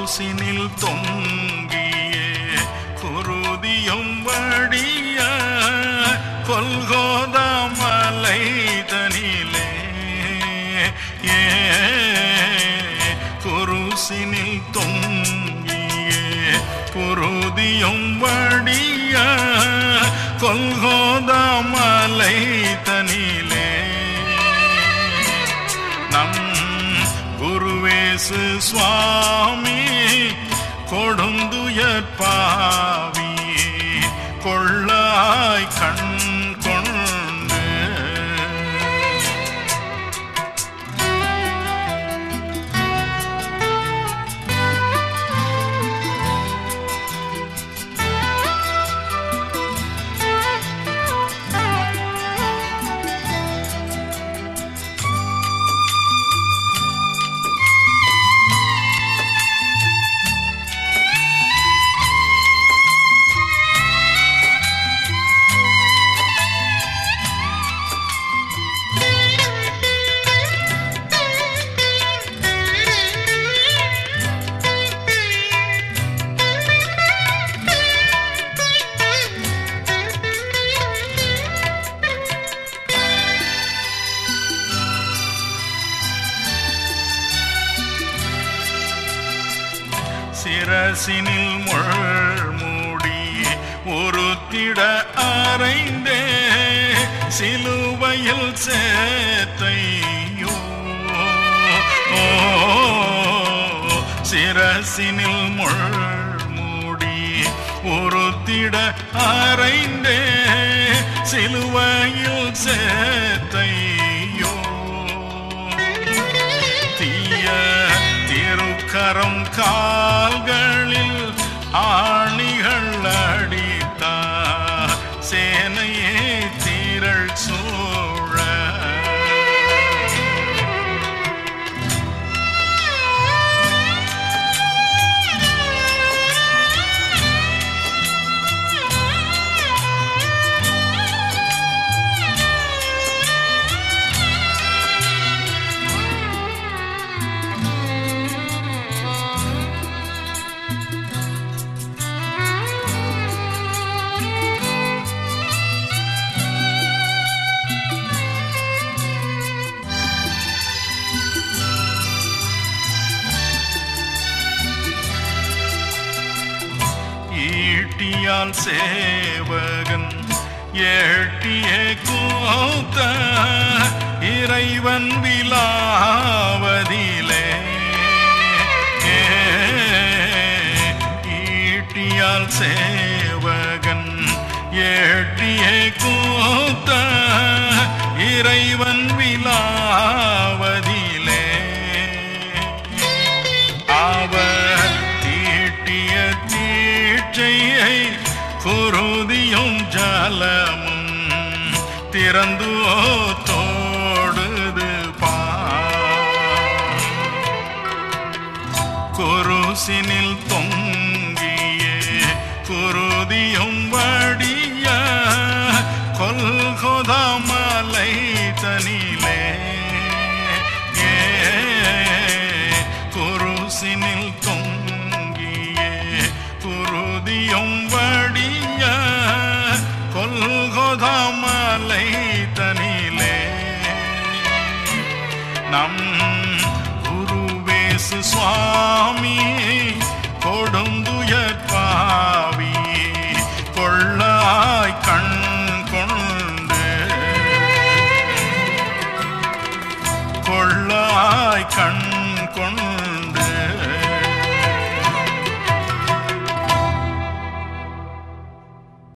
குருசினில் தொங்கிய குருதியும் வடிய கொல்கோதா மலை தனிலே ஏ குருசினில் தொங்கிய குருதியும் வடிய கொல்கோதா மலை தனிலே நம் குருவேசு சுவாமி கொடுந்துயர் பாவி கொள்ளாய் கண் கொண்டு சிரசினில் முள்மூடி ஒரு திட அறைந்தே சிலுவையில் சேத்தையோ ஓ, சிரசினில் முள்மூடி ஒரு திட அறைந்தே சிலுவையில் சேத்தையோ தீய திருக்கரம் கால்களில் ஆணிகள் அடித்தா சேனையே தீரள் சூழ ஈட்டியால் சேவகன் ஏட்டிய கூத்த இறைவன் விலாவதிலே ஈட்டியால் சேவகன் ஏட்டிய கூத்த இறைவன் விலாவதிலே அவர் தீட்டிய தீட்சையை குருதியும் ஜலமும் திறந்து தோடுது பா குருசினில் தொங்கிய குருதியும் வடிய கொல்கொதா மலை தனிலே ஏ குருசினில் தொங்கிய குருதியும் வடிய கொல்கொதா மலை தனிலே நம் குருவேசு சுவாமி கொடும்